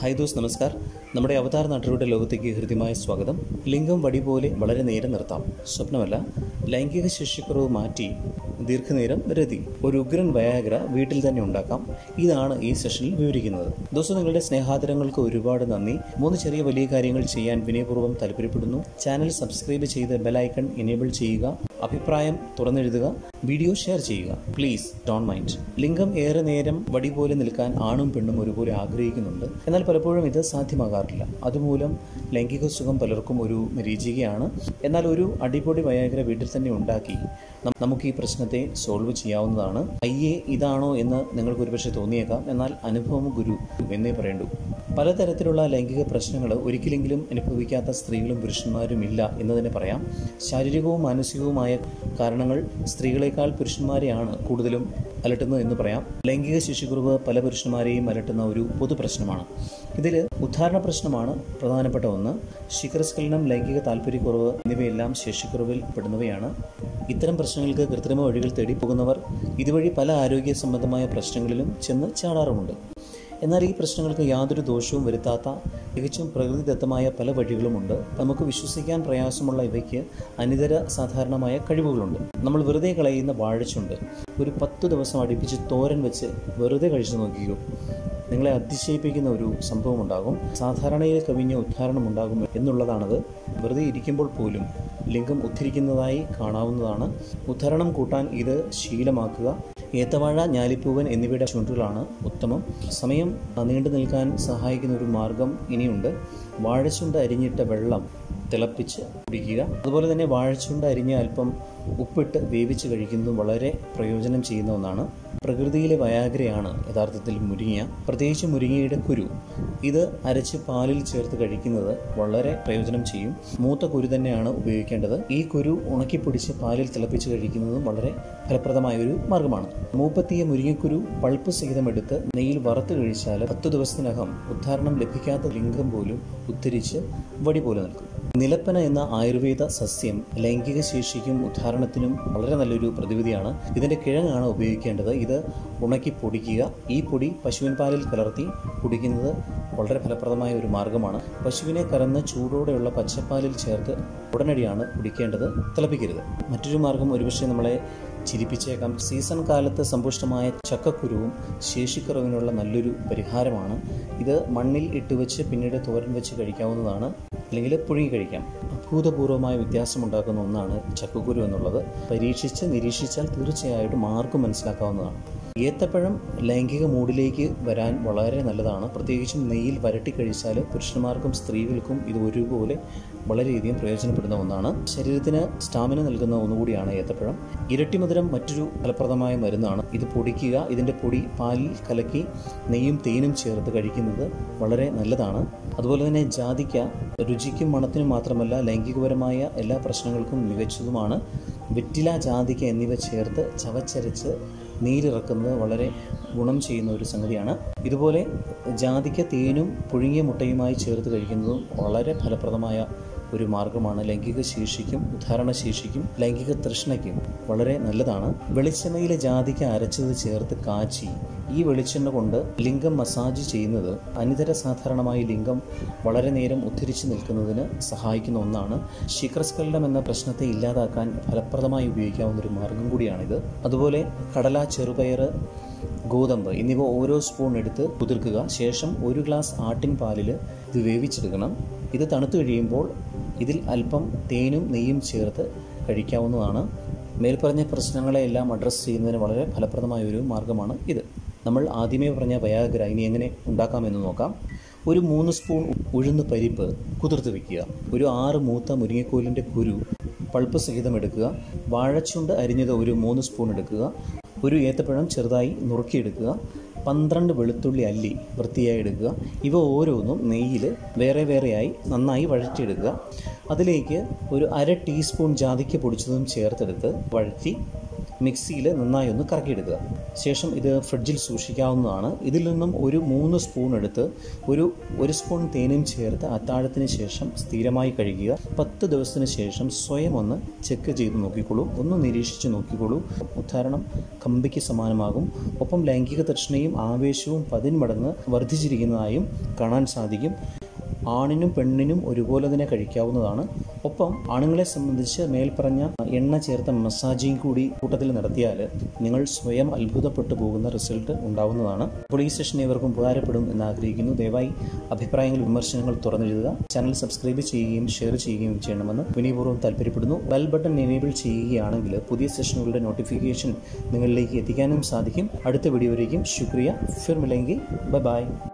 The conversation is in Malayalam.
ഹായ് ദോസ് നമസ്കാർ നമ്മുടെ അവതാർ നാട്ടുകളുടെ ലോകത്തേക്ക് ഹൃദ്യമായ സ്വാഗതം ലിംഗം വടി പോലെ വളരെ നേരം നിർത്താം സ്വപ്നമല്ല ലൈംഗിക ശിഷ്യക്കുറവ് മാറ്റി ദീർഘനേരം രതി ഒരു ഉഗ്രൻ വയാഗ്ര വീട്ടിൽ തന്നെ ഉണ്ടാക്കാം ഇതാണ് ഈ സെഷനിൽ വിവരിക്കുന്നത് ദോസ്തു നിങ്ങളുടെ സ്നേഹാദരങ്ങൾക്ക് ഒരുപാട് നന്ദി മൂന്ന് ചെറിയ വലിയ കാര്യങ്ങൾ ചെയ്യാൻ വിനയപൂർവ്വം താല്പര്യപ്പെടുന്നു ചാനൽ സബ്സ്ക്രൈബ് ചെയ്ത് ബെലൈക്കൺ എനേബിൾ ചെയ്യുക അഭിപ്രായം തുറന്നെഴുതുക വീഡിയോ ഷെയർ ചെയ്യുക പ്ലീസ് ഡോൺ മൈൻഡ് ലിംഗം ഏറെ നേരം വടി പോലെ നിൽക്കാൻ ആണും പെണ്ണും ഒരുപോലെ ആഗ്രഹിക്കുന്നുണ്ട് എന്നാൽ പലപ്പോഴും ഇത് സാധ്യമാകാറില്ല അതുമൂലം ലൈംഗിക സുഖം പലർക്കും ഒരു മരീചികയാണ് എന്നാൽ ഒരു അടിപൊളി വയാഗ്ര വീട്ടിൽ തന്നെ ഉണ്ടാക്കി നം- നമുക്ക് ഈ പ്രശ്നത്തെ സോൾവ് ചെയ്യാവുന്നതാണ് അയ്യേ ഇതാണോ എന്ന് നിങ്ങൾക്ക് ഒരുപക്ഷെ തോന്നിയേക്കാം എന്നാൽ അനുഭവം ഗുരു എന്നേ പറയണ്ടു പലതരത്തിലുള്ള ലൈംഗിക പ്രശ്നങ്ങൾ ഒരിക്കലെങ്കിലും അനുഭവിക്കാത്ത സ്ത്രീകളും പുരുഷന്മാരും ഇല്ല എന്ന് തന്നെ പറയാം ശാരീരികവും മാനസികവുമായ കാരണങ്ങൾ സ്ത്രീകളെക്കാൾ പുരുഷന്മാരെയാണ് കൂടുതലും അലട്ടുന്നത് എന്ന് പറയാം ലൈംഗിക ശിശുക്കുറവ് പല പുരുഷന്മാരെയും അലട്ടുന്ന ഒരു പൊതു പ്രശ്നമാണ് ഇതിൽ ഉദ്ധാരണ പ്രശ്നമാണ് പ്രധാനപ്പെട്ട ഒന്ന് ശിഖരസ്ഖലനം ലൈംഗിക താല്പര്യക്കുറവ് എന്നിവയെല്ലാം ശേഷിക്കുറവിൽ പെടുന്നവയാണ് ഇത്തരം പ്രശ്നങ്ങൾക്ക് കൃത്രിമ വഴികൾ തേടി പോകുന്നവർ ഇതുവഴി പല ആരോഗ്യ സംബന്ധമായ പ്രശ്നങ്ങളിലും ചെന്ന് ചാടാറുമുണ്ട് എന്നാൽ ഈ പ്രശ്നങ്ങൾക്ക് യാതൊരു ദോഷവും വരുത്താത്ത തികച്ചും പ്രകൃതിദത്തമായ പല വഴികളുമുണ്ട് നമുക്ക് വിശ്വസിക്കാൻ പ്രയാസമുള്ള ഇവയ്ക്ക് അനിതര സാധാരണമായ കഴിവുകളുണ്ട് നമ്മൾ വെറുതെ കളയുന്ന വാഴച്ചുണ്ട് ഒരു പത്തു ദിവസം അടുപ്പിച്ച് തോരൻ വെച്ച് വെറുതെ കഴിച്ചു നോക്കിക്കോ നിങ്ങളെ അതിശയിപ്പിക്കുന്ന ഒരു സംഭവം ഉണ്ടാകും സാധാരണയിൽ കവിഞ്ഞ ഉദ്ധാരണം ഉണ്ടാകും എന്നുള്ളതാണത് വെറുതെ ഇരിക്കുമ്പോൾ പോലും ലിംഗം ഉദ്ധരിക്കുന്നതായി കാണാവുന്നതാണ് ഉദ്ധാരണം കൂട്ടാൻ ഇത് ശീലമാക്കുക ഏത്തവാഴ ഞാലിപ്പൂവൻ എന്നിവയുടെ ചുണ്ടുകളാണ് ഉത്തമം സമയം നീണ്ടു നിൽക്കാൻ സഹായിക്കുന്ന ഒരു മാർഗം ഇനിയുണ്ട് വാഴച്ചുണ്ട് അരിഞ്ഞിട്ട വെള്ളം തിളപ്പിച്ച് കുടിക്കുക അതുപോലെ തന്നെ വാഴച്ചുണ്ട് അരിഞ്ഞ് അല്പം ഉപ്പിട്ട് വേവിച്ച് കഴിക്കുന്നതും വളരെ പ്രയോജനം ചെയ്യുന്ന ഒന്നാണ് പ്രകൃതിയിലെ വയാഗ്രയാണ് യഥാർത്ഥത്തിൽ മുരിങ്ങ പ്രത്യേകിച്ച് മുരിങ്ങയുടെ കുരു ഇത് അരച്ച് പാലിൽ ചേർത്ത് കഴിക്കുന്നത് വളരെ പ്രയോജനം ചെയ്യും മൂത്ത കുരു തന്നെയാണ് ഉപയോഗിക്കേണ്ടത് ഈ കുരു ഉണക്കിപ്പൊടിച്ച് പാലിൽ തിളപ്പിച്ച് കഴിക്കുന്നതും വളരെ ഫലപ്രദമായ ഒരു മാർഗമാണ് മൂപ്പത്തിയ മുരിങ്ങക്കുരു പൾപ്പ് സഹിതം എടുത്ത് നെയ്യിൽ വറുത്ത് കഴിച്ചാൽ പത്ത് ദിവസത്തിനകം ഉദ്ധാരണം ലഭിക്കാത്ത ലിംഗം പോലും ഉദ്ധരിച്ച് വടി പോലെ നിൽക്കും നിലപ്പന എന്ന ആയുർവേദ സസ്യം ലൈംഗിക ശേഷിക്കും ഉദ്ധാരണത്തിനും വളരെ നല്ലൊരു പ്രതിവിധിയാണ് ഇതിൻ്റെ കിഴങ്ങാണ് ഉപയോഗിക്കേണ്ടത് ഇത് ഉണക്കി പൊടിക്കുക ഈ പൊടി പശുവിൻ പാലിൽ കലർത്തി കുടിക്കുന്നത് വളരെ ഫലപ്രദമായ ഒരു മാർഗമാണ് പശുവിനെ കറന്ന് ചൂടോടെയുള്ള പച്ചപ്പാലിൽ ചേർത്ത് ഉടനടിയാണ് കുടിക്കേണ്ടത് തിളപ്പിക്കരുത് മറ്റൊരു മാർഗം ഒരുപക്ഷെ നമ്മളെ ചിരിപ്പിച്ചേക്കാം സീസൺ കാലത്ത് സമ്പുഷ്ടമായ ചക്കക്കുരുവും ശേഷിക്കുറവിനുള്ള നല്ലൊരു പരിഹാരമാണ് ഇത് മണ്ണിൽ ഇട്ട് വെച്ച് പിന്നീട് തോരൻ വെച്ച് കഴിക്കാവുന്നതാണ് അല്ലെങ്കിൽ പുഴുങ്ങി കഴിക്കാം അഭൂതപൂർവമായ വ്യത്യാസമുണ്ടാക്കുന്ന ഒന്നാണ് ചക്കക്കുരു എന്നുള്ളത് പരീക്ഷിച്ച് നിരീക്ഷിച്ചാൽ തീർച്ചയായിട്ടും ആർക്കും മനസ്സിലാക്കാവുന്നതാണ് ഏത്തപ്പഴം ലൈംഗിക മൂഡിലേക്ക് വരാൻ വളരെ നല്ലതാണ് പ്രത്യേകിച്ചും നെയ്യിൽ വരട്ടി കഴിച്ചാൽ പുരുഷന്മാർക്കും സ്ത്രീകൾക്കും ഇത് ഒരുപോലെ വളരെയധികം പ്രയോജനപ്പെടുന്ന ഒന്നാണ് ശരീരത്തിന് സ്റ്റാമിന നൽകുന്ന ഒന്നുകൂടിയാണ് ഏത്തപ്പഴം ഇരട്ടി മധുരം മറ്റൊരു ഫലപ്രദമായ മരുന്നാണ് ഇത് പൊടിക്കുക ഇതിൻ്റെ പൊടി പാലിൽ കലക്കി നെയ്യും തേനും ചേർത്ത് കഴിക്കുന്നത് വളരെ നല്ലതാണ് അതുപോലെ തന്നെ ജാതിക്ക രുചിക്കും മണത്തിനും മാത്രമല്ല ലൈംഗികപരമായ എല്ലാ പ്രശ്നങ്ങൾക്കും മികച്ചതുമാണ് വെറ്റില ജാതിക്ക എന്നിവ ചേർത്ത് ചവച്ചരച്ച് നീരിറക്കുന്നത് വളരെ ഗുണം ചെയ്യുന്ന ഒരു സംഗതിയാണ് ഇതുപോലെ ജാതിക്ക തേനും പുഴുങ്ങിയ മുട്ടയുമായി ചേർത്ത് കഴിക്കുന്നതും വളരെ ഫലപ്രദമായ ഒരു മാർഗമാണ് ലൈംഗിക ശേഷിക്കും ഉദ്ധാരണ ശേഷിക്കും ലൈംഗിക തൃഷ്ണയ്ക്കും വളരെ നല്ലതാണ് വെളിച്ചെണ്ണയിലെ ജാതിക്ക അരച്ചത് ചേർത്ത് കാച്ചി ഈ വെളിച്ചെണ്ണ കൊണ്ട് ലിംഗം മസാജ് ചെയ്യുന്നത് അനിതര സാധാരണമായി ലിംഗം വളരെ നേരം ഉദ്ധരിച്ചു നിൽക്കുന്നതിന് സഹായിക്കുന്ന ഒന്നാണ് ശിഖരസ്ഖലനം എന്ന പ്രശ്നത്തെ ഇല്ലാതാക്കാൻ ഫലപ്രദമായി ഉപയോഗിക്കാവുന്ന ഒരു മാർഗം കൂടിയാണിത് അതുപോലെ കടല ചെറുപയർ ഗോതമ്പ് എന്നിവ ഓരോ സ്പൂൺ എടുത്ത് കുതിർക്കുക ശേഷം ഒരു ഗ്ലാസ് ആട്ടിൻ പാലിൽ ഇത് വേവിച്ചെടുക്കണം ഇത് തണുത്തു കഴിയുമ്പോൾ ഇതിൽ അല്പം തേനും നെയ്യും ചേർത്ത് കഴിക്കാവുന്നതാണ് മേൽപ്പറഞ്ഞ പ്രശ്നങ്ങളെല്ലാം അഡ്രസ്സ് ചെയ്യുന്നതിന് വളരെ ഫലപ്രദമായ ഒരു മാർഗമാണ് ഇത് നമ്മൾ ആദ്യമേ പറഞ്ഞ വയാഗ്ര ഇനി എങ്ങനെ ഉണ്ടാക്കാമെന്ന് നോക്കാം ഒരു മൂന്ന് സ്പൂൺ ഉഴുന്ന് പരിപ്പ് കുതിർത്ത് വെക്കുക ഒരു ആറ് മൂത്ത മുരിങ്ങക്കോലിൻ്റെ കുരു പൾപ്പ് സഹിതം എടുക്കുക വാഴച്ചുണ്ട് അരിഞ്ഞത് ഒരു മൂന്ന് സ്പൂൺ എടുക്കുക ഒരു ഏത്തപ്പഴം ചെറുതായി നുറുക്കിയെടുക്കുക പന്ത്രണ്ട് വെളുത്തുള്ളി അല്ലി വൃത്തിയായി എടുക്കുക ഇവ ഓരോന്നും നെയ്യിൽ വേറെ വേറെയായി നന്നായി വഴറ്റിയെടുക്കുക അതിലേക്ക് ഒരു അര ടീസ്പൂൺ ജാതിക്ക പൊടിച്ചതും ചേർത്തെടുത്ത് വഴറ്റി മിക്സിയിൽ നന്നായി ഒന്ന് കറക്കിയെടുക്കുക ശേഷം ഇത് ഫ്രിഡ്ജിൽ സൂക്ഷിക്കാവുന്നതാണ് ഇതിൽ നിന്നും ഒരു മൂന്ന് സ്പൂൺ എടുത്ത് ഒരു ഒരു സ്പൂൺ തേനും ചേർത്ത് അത്താഴത്തിന് ശേഷം സ്ഥിരമായി കഴിക്കുക പത്ത് ദിവസത്തിന് ശേഷം സ്വയം ഒന്ന് ചെക്ക് ചെയ്ത് നോക്കിക്കോളൂ ഒന്ന് നിരീക്ഷിച്ച് നോക്കിക്കോളൂ ഉദാഹരണം കമ്പിക്ക് സമാനമാകും ഒപ്പം ലൈംഗിക തൃഷ്ണയും ആവേശവും പതിന്മടങ്ങ് വർദ്ധിച്ചിരിക്കുന്നതായും കാണാൻ സാധിക്കും ആണിനും പെണ്ണിനും ഒരുപോലെ തന്നെ കഴിക്കാവുന്നതാണ് ഒപ്പം ആണുങ്ങളെ സംബന്ധിച്ച് മേൽപ്പറഞ്ഞ എണ്ണ ചേർത്ത മസാജിങ് കൂടി കൂട്ടത്തിൽ നടത്തിയാൽ നിങ്ങൾ സ്വയം അത്ഭുതപ്പെട്ടു പോകുന്ന റിസൾട്ട് ഉണ്ടാവുന്നതാണ് അപ്പോൾ ഈ സെഷൻ ഇവർക്കും ഉപകാരപ്പെടും എന്ന് ആഗ്രഹിക്കുന്നു ദയവായി അഭിപ്രായങ്ങൾ വിമർശനങ്ങൾ തുറന്നെഴുതുക ചാനൽ സബ്സ്ക്രൈബ് ചെയ്യുകയും ഷെയർ ചെയ്യുകയും ചെയ്യണമെന്ന് വിനയപൂർവ്വം താല്പര്യപ്പെടുന്നു ബെൽ ബട്ടൺ എനേബിൾ ചെയ്യുകയാണെങ്കിൽ പുതിയ സെഷനുകളുടെ നോട്ടിഫിക്കേഷൻ നിങ്ങളിലേക്ക് എത്തിക്കാനും സാധിക്കും അടുത്ത വീഡിയോയിലേക്കും ശുക്രിയ ഫിർ മിലെങ്കി ബൈ ബൈ